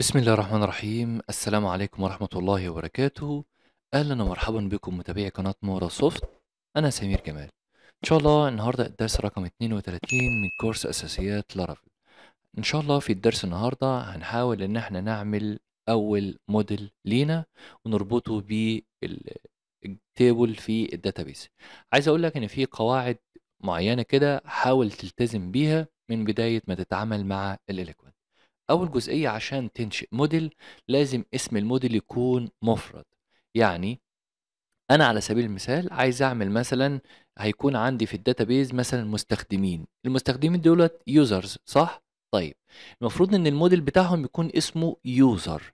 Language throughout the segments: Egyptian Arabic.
بسم الله الرحمن الرحيم السلام عليكم ورحمة الله وبركاته أهلا ومرحبا بكم متابعي قناة مورا سوفت أنا سمير جمال إن شاء الله النهاردة الدرس رقم 32 من كورس أساسيات لارافيل إن شاء الله في الدرس النهاردة هنحاول إن احنا نعمل أول موديل لينا ونربطه بالتيبل في الداتابيس عايز أقول لك إن في قواعد معينة كده حاول تلتزم بيها من بداية ما تتعامل مع الإليكويد أول جزئية عشان تنشئ موديل لازم اسم الموديل يكون مفرد يعني أنا على سبيل المثال عايز أعمل مثلا هيكون عندي في الداتابيز مثلا مستخدمين المستخدمين دولت يوزرز صح؟ طيب المفروض ان الموديل بتاعهم يكون اسمه يوزر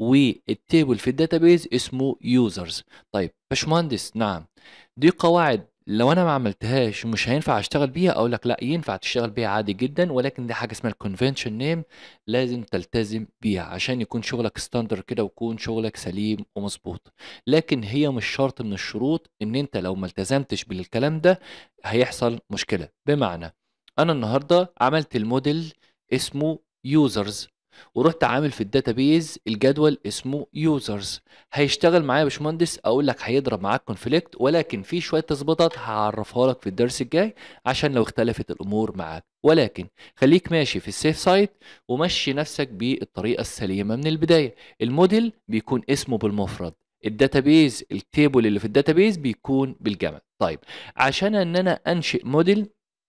والتيبل في الداتابيز اسمه يوزرز طيب باشمهندس نعم دي قواعد لو انا ما عملتهاش مش هينفع اشتغل بيها اقول لك لا ينفع تشتغل بيها عادي جدا ولكن دي حاجه اسمها الكونفنشن نيم لازم تلتزم بيها عشان يكون شغلك ستاندر كده ويكون شغلك سليم ومظبوط لكن هي مش شرط من الشروط ان انت لو ما التزمتش بالكلام ده هيحصل مشكله بمعنى انا النهارده عملت الموديل اسمه يوزرز ورحت عامل في الداتابيز الجدول اسمه يوزرز هيشتغل معايا يا باشمهندس اقول لك هيضرب معاك كونفليكت ولكن في شويه تظبيطات هعرفها لك في الدرس الجاي عشان لو اختلفت الامور معاك ولكن خليك ماشي في السيف سايت ومشي نفسك بالطريقه السليمه من البدايه الموديل بيكون اسمه بالمفرد الداتابيز التيبل اللي في الداتابيز بيكون بالجمع طيب عشان ان انا انشئ موديل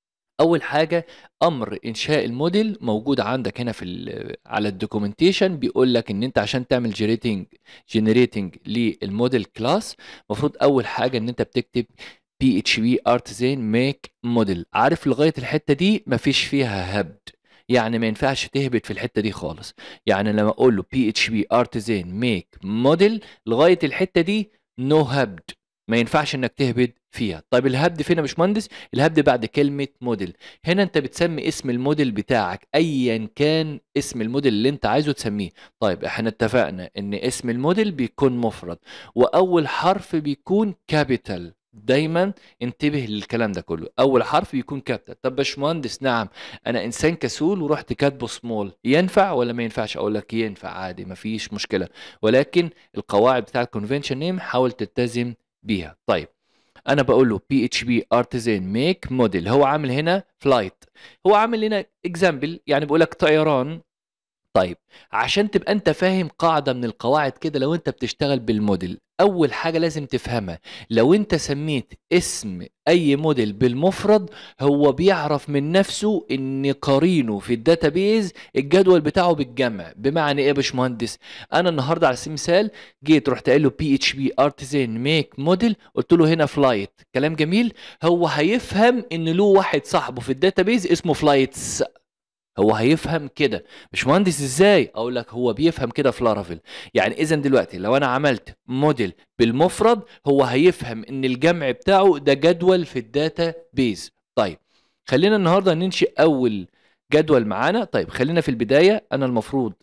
اول حاجه امر انشاء الموديل موجود عندك هنا في على الدوكيومنتيشن بيقول لك ان انت عشان تعمل جنريتنج جنريتنج للموديل كلاس المفروض اول حاجه ان انت بتكتب بي اتش بي ارتزان ميك موديل عارف لغايه الحته دي مفيش فيها هبد يعني ما ينفعش تهبط في الحته دي خالص يعني لما اقول له بي اتش بي ارتزان ميك موديل لغايه الحته دي نو هبد ما ينفعش انك تهبد فيها طيب الهبد فين يا باشمهندس الهبد بعد كلمه موديل هنا انت بتسمي اسم الموديل بتاعك ايا كان اسم الموديل اللي انت عايزه تسميه طيب احنا اتفقنا ان اسم الموديل بيكون مفرد واول حرف بيكون كابيتال دايما انتبه للكلام ده كله اول حرف بيكون كابيتال طب باشمهندس نعم انا انسان كسول ورحت كاتبه سمول ينفع ولا ما ينفعش اقول لك ينفع عادي مفيش مشكله ولكن القواعد بتاع الكونفنشن نيم حاول تلتزم بيها طيب انا بقول له بي اتش بي ارتزان ميك موديل هو عامل هنا فلايت هو عامل هنا اكزامبل يعني بيقول لك طيران طيب عشان تبقى انت فاهم قاعده من القواعد كده لو انت بتشتغل بالموديل اول حاجه لازم تفهمها لو انت سميت اسم اي موديل بالمفرد هو بيعرف من نفسه ان قرينه في الداتابيز الجدول بتاعه بالجمع بمعنى ايه يا باشمهندس انا النهارده على سبيل المثال جيت رحت قايل له بي اتش بي ارتزان ميك موديل قلت له هنا فلايت كلام جميل هو هيفهم ان له واحد صاحبه في الداتابيز اسمه فلايتس هو هيفهم كده باشمهندس ازاي اقول لك هو بيفهم كده في لارافيل يعني اذا دلوقتي لو انا عملت موديل بالمفرد هو هيفهم ان الجمع بتاعه ده جدول في الداتا بيز طيب خلينا النهارده ننشئ اول جدول معانا طيب خلينا في البدايه انا المفروض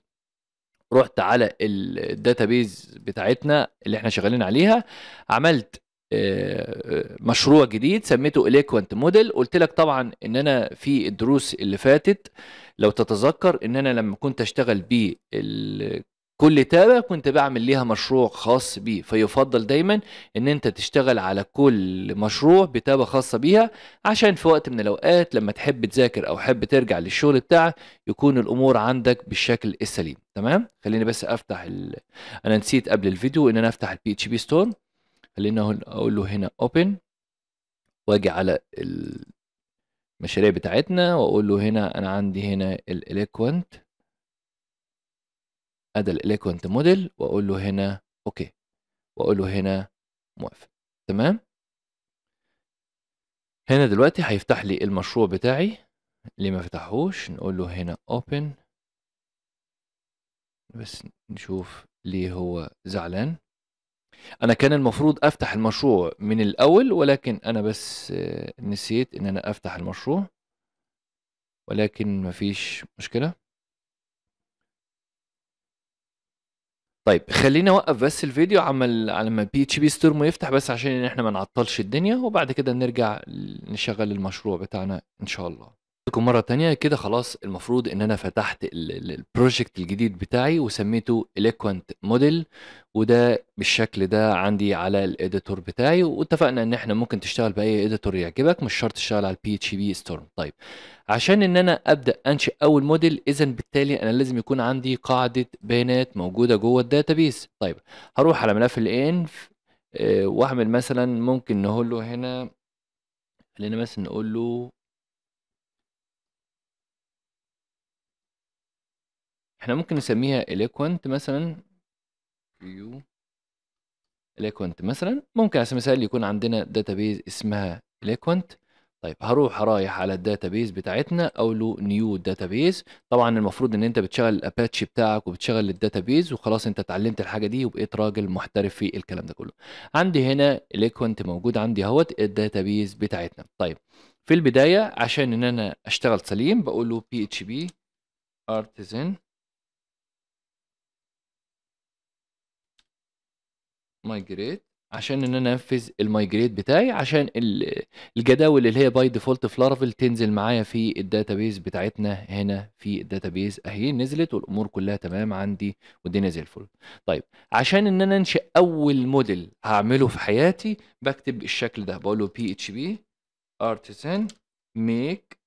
رحت على الداتابيز بتاعتنا اللي احنا شغالين عليها عملت مشروع جديد سميته اليكوانت موديل قلت لك طبعا ان انا في الدروس اللي فاتت لو تتذكر ان انا لما كنت اشتغل بيه كل تابة كنت بعمل ليها مشروع خاص بيه فيفضل دايما ان انت تشتغل على كل مشروع بتابة خاصة بيها عشان في وقت من الاوقات لما تحب تذاكر او حب ترجع للشغل بتاعك يكون الامور عندك بالشكل السليم تمام خليني بس افتح ال... انا نسيت قبل الفيديو ان انا افتح البي اتش بي ستور خلينا اقول له هنا open واجي على المشاريع بتاعتنا واقول له هنا انا عندي هنا الاليكوانت ادي الاليكوانت موديل واقول له هنا اوكي واقول له هنا موافق تمام هنا دلوقتي هيفتح لي المشروع بتاعي اللي ما فتحوش نقول له هنا open بس نشوف ليه هو زعلان انا كان المفروض افتح المشروع من الاول ولكن انا بس نسيت ان انا افتح المشروع ولكن مفيش مشكلة طيب خليني اوقف بس الفيديو عمل على ما بي اتش بي ستورم يفتح بس عشان احنا ما نعطلش الدنيا وبعد كده نرجع نشغل المشروع بتاعنا ان شاء الله لكم مرة تانية كده خلاص المفروض إن أنا فتحت البروجكت الجديد بتاعي وسميته eloquent model وده بالشكل ده عندي على الإديتور بتاعي واتفقنا إن إحنا ممكن تشتغل بأي إديتور يعجبك مش شرط تشتغل على البي اتش بي ستورم طيب عشان إن أنا أبدأ أنشئ أول موديل إذا بالتالي أنا لازم يكون عندي قاعدة بيانات موجودة جوه الداتابيس طيب هروح على ملف الانف آه، واعمل مثلا ممكن نقول له هنا خلينا مثلا نقول له احنا ممكن نسميها eloquent مثلا view eloquent مثلا ممكن على سبيل المثال يكون عندنا database اسمها eloquent طيب هروح رايح على الداتابيز بتاعتنا او له نيو داتابيز طبعا المفروض ان انت بتشغل الاباتشي بتاعك وبتشغل الداتابيز وخلاص انت اتعلمت الحاجه دي وبقيت راجل محترف في الكلام ده كله عندي هنا eloquent موجود عندي اهوت الداتابيز بتاعتنا طيب في البدايه عشان ان انا اشتغل سليم بقول له php artisan migrate عشان ان انا انفذ المايجريت بتاعي عشان ال- الجداول اللي هي باي ديفولت في لارافيل تنزل معايا في الداتابيز بتاعتنا هنا في الداتابيز اهي نزلت والامور كلها تمام عندي والدنيا زي الفل طيب عشان ان انا انشئ اول موديل هعمله في حياتي بكتب الشكل ده بقول له بي اتش بي artisan make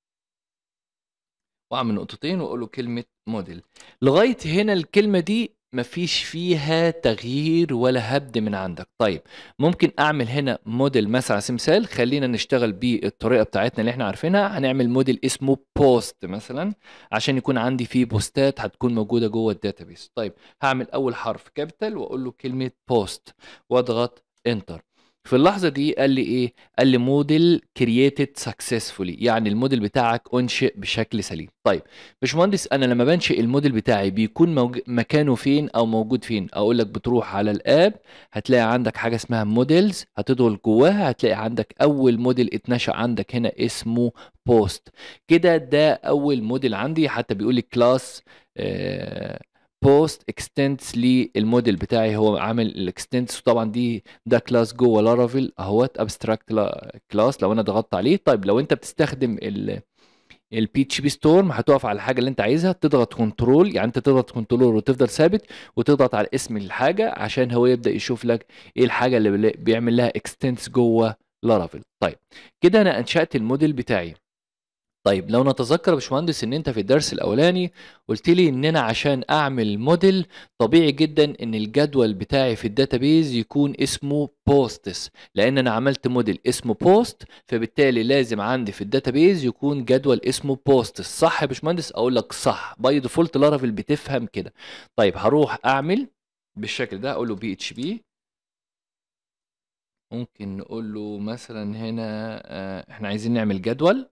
واعمل نقطتين واقول له كلمه موديل لغايه هنا الكلمه دي مفيش فيها تغيير ولا هبد من عندك طيب ممكن اعمل هنا موديل مثلا على سبيل المثال خلينا نشتغل بالطريقه بتاعتنا اللي احنا عارفينها هنعمل موديل اسمه بوست مثلا عشان يكون عندي فيه بوستات هتكون موجوده جوه الداتابيس طيب هعمل اول حرف كابيتال واقول له كلمه بوست واضغط انتر في اللحظه دي قال لي ايه قال لي موديل كرييتد سكسسفولي يعني الموديل بتاعك انشئ بشكل سليم طيب باشمهندس انا لما بنشئ الموديل بتاعي بيكون موج... مكانه فين او موجود فين اقول لك بتروح على الاب هتلاقي عندك حاجه اسمها موديلز هتدخل جواها هتلاقي عندك اول موديل اتنشأ عندك هنا اسمه بوست كده ده اول موديل عندي حتى بيقول لي كلاس بوست اكستنتس للموديل بتاعي هو عامل الاكستنتس وطبعا دي ده كلاس جوه لارافيل اهوت ابستراكت كلاس لو انا ضغطت عليه طيب لو انت بتستخدم ال البي اتش بي ستورم هتقف على الحاجه اللي انت عايزها تضغط كنترول يعني انت تضغط كنترول وتفضل ثابت وتضغط على اسم الحاجه عشان هو يبدا يشوف لك ايه الحاجه اللي بل- بيعمل لها اكستنس جوه لارافيل طيب كده انا انشات الموديل بتاعي طيب لو نتذكر يا باشمهندس ان انت في الدرس الاولاني قلت لي ان انا عشان اعمل موديل طبيعي جدا ان الجدول بتاعي في الداتابيز يكون اسمه بوستس لان انا عملت موديل اسمه بوست فبالتالي لازم عندي في الداتابيز يكون جدول اسمه بوستس صح يا باشمهندس اقول لك صح باي ديفولت لارافيل بتفهم كده طيب هروح اعمل بالشكل ده اقول له بي اتش بي ممكن نقول له مثلا هنا آه، احنا عايزين نعمل جدول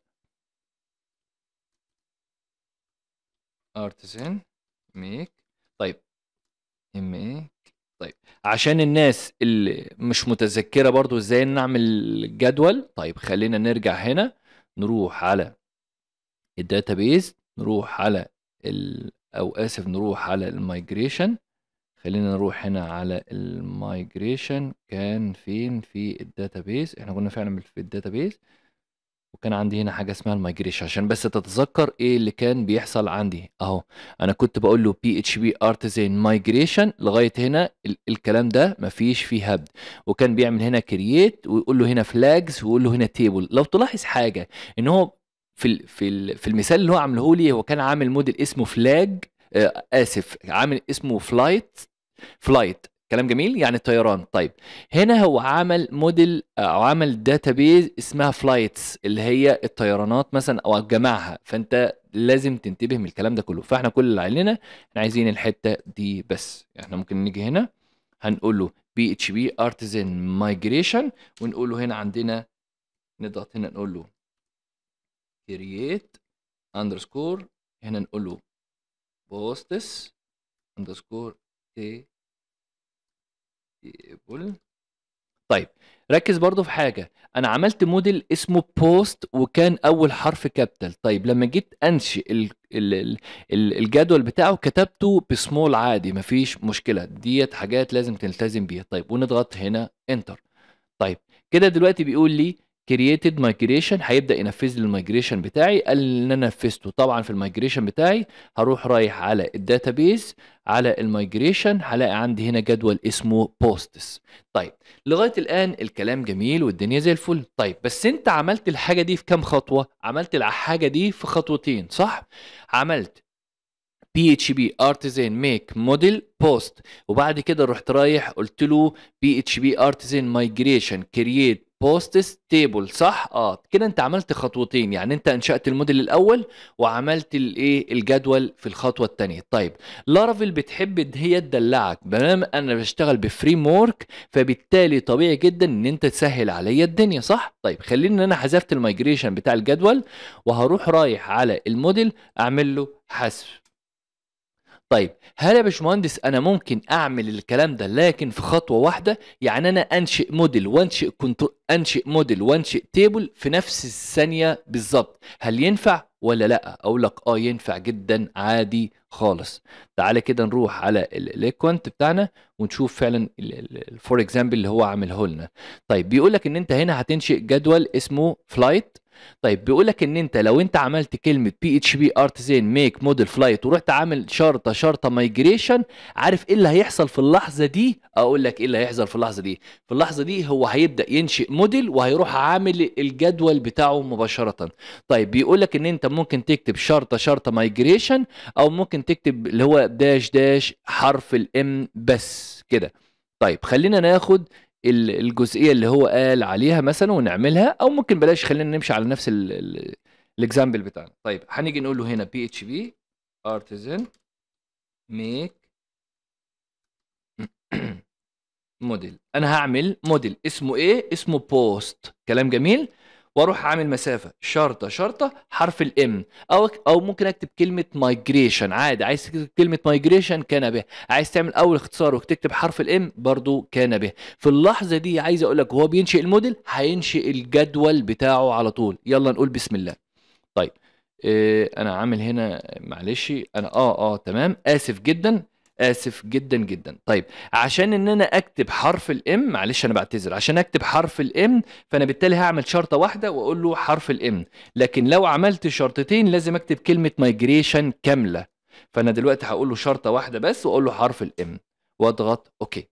artisan make طيب make طيب عشان الناس اللي مش متذكرة برضو ازاي نعمل جدول طيب خلينا نرجع هنا نروح على الداتابيز نروح على ال... او اسف نروح على المايجريشن خلينا نروح هنا على المايجريشن كان فين في الداتابيز احنا كنا فعلا في الداتابيز وكان عندي هنا حاجه اسمها المايجريشن عشان بس تتذكر ايه اللي كان بيحصل عندي اهو انا كنت بقول له بي اتش بي ارتزان مايجريشن لغايه هنا ال الكلام ده مفيش فيه هبد وكان بيعمل هنا كرييت ويقول له هنا فلاجز ويقول له هنا تيبل لو تلاحظ حاجه ان هو في ال في ال في المثال اللي هو عامله لي هو كان عامل موديل اسمه فلاج آه اسف عامل اسمه فلايت فلايت كلام جميل يعني طيران طيب هنا هو عمل موديل او عمل داتابيز اسمها فلايتس اللي هي الطيرانات مثلا او جمعها فانت لازم تنتبه من الكلام ده كله فاحنا كل اللي علينا احنا عايزين الحته دي بس احنا ممكن نيجي هنا هنقول له بي اتش بي ارتزان مايجريشن ونقول له هنا عندنا نضغط هنا نقول له كرييت اندرسكور هنا نقول له بوستس اندرسكور تي تيبل طيب ركز برضو في حاجة أنا عملت موديل اسمه بوست وكان أول حرف كابيتال طيب لما جيت أنشئ ال ال ال ال الجدول بتاعه كتبته بسمول عادي مفيش مشكلة ديت حاجات لازم تلتزم بيها طيب ونضغط هنا انتر طيب كده دلوقتي بيقول لي كرييتد مايجريشن هيبدا ينفذ لي المايجريشن بتاعي قال ان انا نفذته طبعا في المايجريشن بتاعي هروح رايح على الداتابيز على المايجريشن هلاقي عندي هنا جدول اسمه بوستس طيب لغايه الان الكلام جميل والدنيا زي الفل طيب بس انت عملت الحاجه دي في كام خطوه عملت الحاجه دي في خطوتين صح عملت بي اتش بي ارتزان ميك موديل بوست وبعد كده رحت رايح قلت له بي اتش بي ارتزان مايجريشن كرييت بوستس تيبل صح اه كده انت عملت خطوتين يعني انت انشات الموديل الاول وعملت الايه الجدول في الخطوه الثانيه طيب لارافيل بتحب ان هي تدلعك بينما انا بشتغل بفريم ورك فبالتالي طبيعي جدا ان انت تسهل عليا الدنيا صح طيب خليني ان انا حذفت المايجريشن بتاع الجدول وهروح رايح على الموديل اعمل له حذف طيب هل يا باشمهندس انا ممكن اعمل الكلام ده لكن في خطوه واحده يعني انا انشئ موديل وانشئ كنت انشئ موديل وانشئ تيبل في نفس الثانيه بالظبط هل ينفع ولا لا اقول لك اه ينفع جدا عادي خالص تعالى كده نروح على الايكوانت بتاعنا ونشوف فعلا الفور اكزامبل اللي هو عامله لنا طيب بيقول لك ان انت هنا هتنشئ جدول اسمه فلايت طيب بيقول لك ان انت لو انت عملت كلمه بي اتش بي ارتزان ميك موديل فلايت ورحت عامل شرطه شرطه مايجريشن عارف ايه اللي هيحصل في اللحظه دي اقول لك ايه اللي هيحصل في اللحظه دي في اللحظه دي هو هيبدا ينشئ موديل وهيروح عامل الجدول بتاعه مباشره طيب بيقول لك ان انت ممكن تكتب شرطه شرطه مايجريشن او ممكن تكتب اللي هو داش داش حرف الام بس كده طيب خلينا ناخد الجزئيه اللي هو قال عليها مثلا ونعملها او ممكن بلاش خلينا نمشي على نفس الاكزامبل بتاعنا طيب هنيجي نقول له هنا بي اتش بي ارتزن ميك موديل انا هعمل موديل اسمه ايه اسمه بوست كلام جميل واروح اعمل مسافه شرطه شرطه حرف الام او او ممكن اكتب كلمه مايجريشن عادي عايز تكتب كلمه مايجريشن كان به عايز تعمل اول اختصار وتكتب حرف الام برضو كان به في اللحظه دي عايز اقول لك هو بينشئ الموديل هينشئ الجدول بتاعه على طول يلا نقول بسم الله طيب إيه انا عامل هنا معلش انا اه اه تمام اسف جدا اسف جدا جدا طيب عشان ان انا اكتب حرف الام معلش انا بعتذر عشان اكتب حرف الام فانا بالتالي هعمل شرطه واحده واقول له حرف الام لكن لو عملت شرطتين لازم اكتب كلمه مايجريشن كامله فانا دلوقتي هقول له شرطه واحده بس واقول له حرف الام واضغط اوكي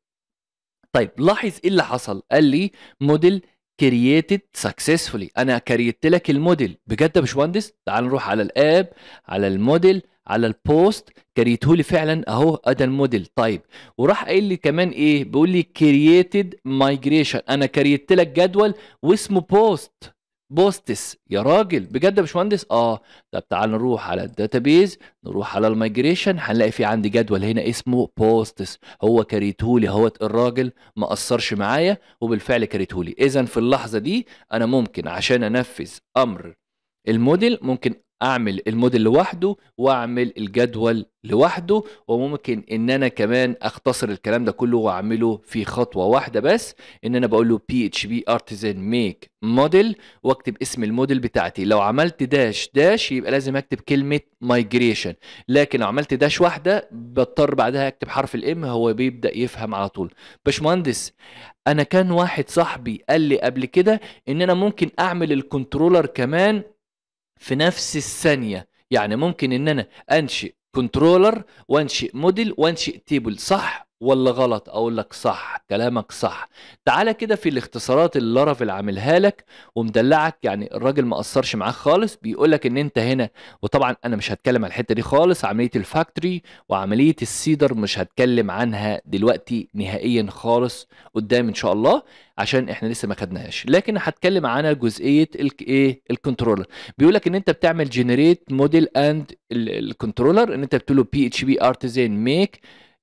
طيب لاحظ ايه اللي حصل قال لي موديل كرييتد سكسسفولي انا كريت لك الموديل بجد يا باشمهندس تعال نروح على الاب على الموديل على البوست كريته لي فعلا اهو ادى الموديل طيب وراح قايل لي كمان ايه بيقول لي كرييتد مايجريشن انا كريت لك جدول واسمه بوست بوستس يا راجل بجد يا باشمهندس اه طب تعال نروح على الداتابيز نروح على المايجريشن هنلاقي في عندي جدول هنا اسمه بوستس هو كريتهولي اهوت الراجل ما قصرش معايا وبالفعل كريتهولي اذا في اللحظه دي انا ممكن عشان انفذ امر الموديل ممكن اعمل الموديل لوحده واعمل الجدول لوحده وممكن ان انا كمان اختصر الكلام ده كله واعمله في خطوه واحده بس ان انا بقول له بي اتش بي ارتزان ميك موديل واكتب اسم الموديل بتاعتي لو عملت داش داش يبقى لازم اكتب كلمه مايجريشن لكن لو عملت داش واحده بضطر بعدها اكتب حرف الام هو بيبدا يفهم على طول باشمهندس انا كان واحد صاحبي قال لي قبل كده ان انا ممكن اعمل الكنترولر كمان في نفس الثانيه يعني ممكن ان انا انشئ كنترولر وانشئ موديل وانشئ تيبل صح ولا غلط اقول لك صح كلامك صح تعالى كده في الاختصارات اللي لارافيل عاملها لك ومدلعك يعني الراجل ما قصرش معاك خالص بيقول لك ان انت هنا وطبعا انا مش هتكلم عن الحته دي خالص عمليه الفاكتوري وعمليه السيدر مش هتكلم عنها دلوقتي نهائيا خالص قدام ان شاء الله عشان احنا لسه ما خدناهاش لكن هتكلم عنها جزئيه ايه الكنترولر بيقول لك ان انت بتعمل جنريت موديل اند الكنترولر ان انت بتقول له بي اتش بي ارتزان ميك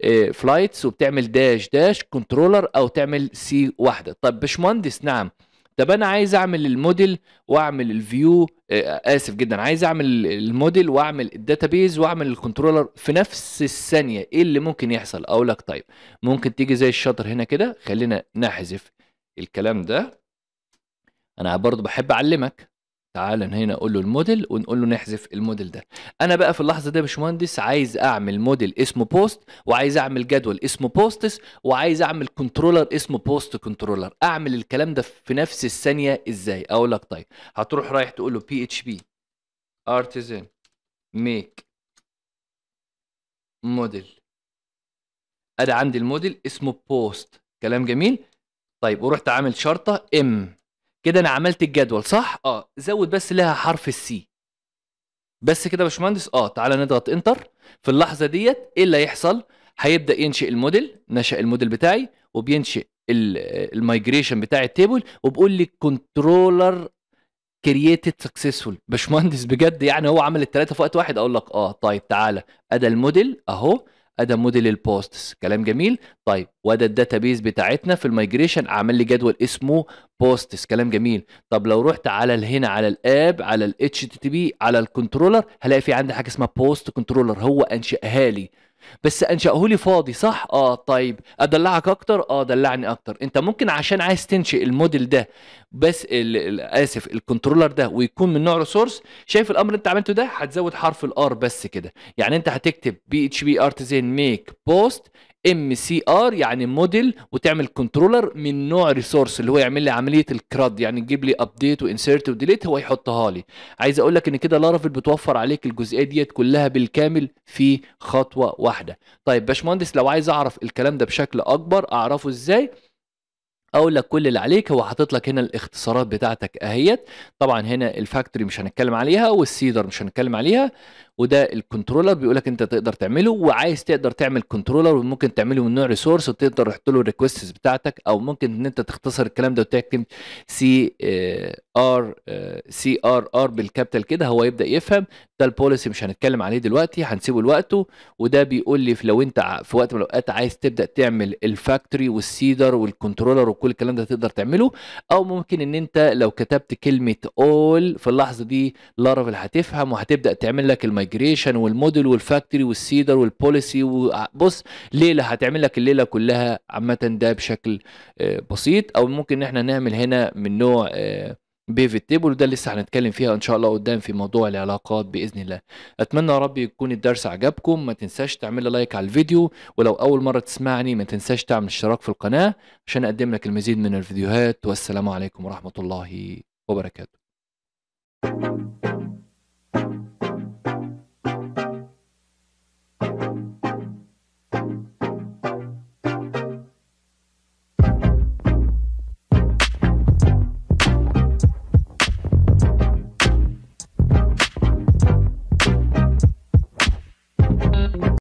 فلايتس وبتعمل داش داش كنترولر او تعمل سي واحده طب باشمهندس نعم طب انا عايز اعمل الموديل واعمل الفيو اسف جدا عايز اعمل الموديل واعمل الداتابيز واعمل الكنترولر في نفس الثانيه ايه اللي ممكن يحصل اقول لك طيب ممكن تيجي زي الشطر هنا كده خلينا نحذف الكلام ده انا برضو بحب اعلمك تعال هنا اقول له الموديل ونقول له نحذف الموديل ده انا بقى في اللحظه دي يا باشمهندس عايز اعمل موديل اسمه بوست وعايز اعمل جدول اسمه بوستس وعايز اعمل كنترولر اسمه بوست كنترولر اعمل الكلام ده في نفس الثانيه ازاي اقول لك طيب هتروح رايح تقول له بي اتش بي ارتزن ميك موديل ادي عندي الموديل اسمه بوست كلام جميل طيب ورحت عامل شرطه ام كده انا عملت الجدول صح اه زود بس لها حرف السي بس كده يا باشمهندس اه تعالى نضغط انتر في اللحظه ديت ايه اللي هيحصل هيبدا ينشئ الموديل نشا الموديل بتاعي وبينشئ المايجريشن بتاع التيبل وبقول لي كنترولر كرييتد سكسسفول باشمهندس بجد يعني هو عمل الثلاثه في وقت واحد اقول لك اه طيب تعالى ادى الموديل اهو ادى موديل البوستس كلام جميل طيب وده الداتابيز بتاعتنا في المايجريشن عمل لي جدول اسمه بوستس كلام جميل طب لو رحت على هنا على الاب على الاتش تي بي على الكنترولر هلاقي في عندي حاجه اسمها بوست كنترولر هو انشاها لي بس انشاه لي فاضي صح اه طيب ادلعك اكتر اه دلعني اكتر انت ممكن عشان عايز تنشئ الموديل ده بس اسف الكنترولر ده ويكون من نوع ريسورس شايف الامر اللي انت عملته ده هتزود حرف الار بس كده يعني انت هتكتب بي اتش بي ارتزين ميك بوست ام سي ار يعني موديل وتعمل كنترولر من نوع ريسورس اللي هو يعمل لي عمليه الكراد يعني يجيب لي ابديت وانسيرت وديليت هو يحطها لي عايز اقول لك ان كده لارافيل بتوفر عليك الجزئيه ديت كلها بالكامل في خطوه واحده طيب باشمهندس لو عايز اعرف الكلام ده بشكل اكبر اعرفه ازاي اقول لك كل اللي عليك هو حاطط لك هنا الاختصارات بتاعتك اهيت طبعا هنا الفاكتوري مش هنتكلم عليها والسيدر مش هنتكلم عليها وده الكنترولر بيقول لك انت تقدر تعمله وعايز تقدر تعمل كنترولر وممكن تعمله من نوع ريسورس وتقدر تحط له الريكوستس بتاعتك او ممكن ان انت تختصر الكلام ده وتكتب سي ار سي ار ار بالكابيتال كده هو يبدا يفهم ده البوليسي مش هنتكلم عليه دلوقتي هنسيبه لوقته وده بيقول لي لو انت في وقت من الاوقات عايز تبدا تعمل الفاكتوري والسيدر والكنترولر وكل الكلام ده تقدر تعمله او ممكن ان انت لو كتبت كلمه اول في اللحظه دي لارافيل هتفهم وهتبدا تعمل لك المايجريشن والموديل والفاكتوري والسيدر والبوليسي وبص ليله هتعمل لك الليله كلها عامه ده بشكل بسيط او ممكن ان احنا نعمل هنا من نوع بيفت تيبل وده لسه هنتكلم فيها ان شاء الله قدام في موضوع العلاقات باذن الله اتمنى يا رب يكون الدرس عجبكم ما تنساش تعمل لايك على الفيديو ولو اول مره تسمعني ما تنساش تعمل اشتراك في القناه عشان اقدم لك المزيد من الفيديوهات والسلام عليكم ورحمه الله وبركاته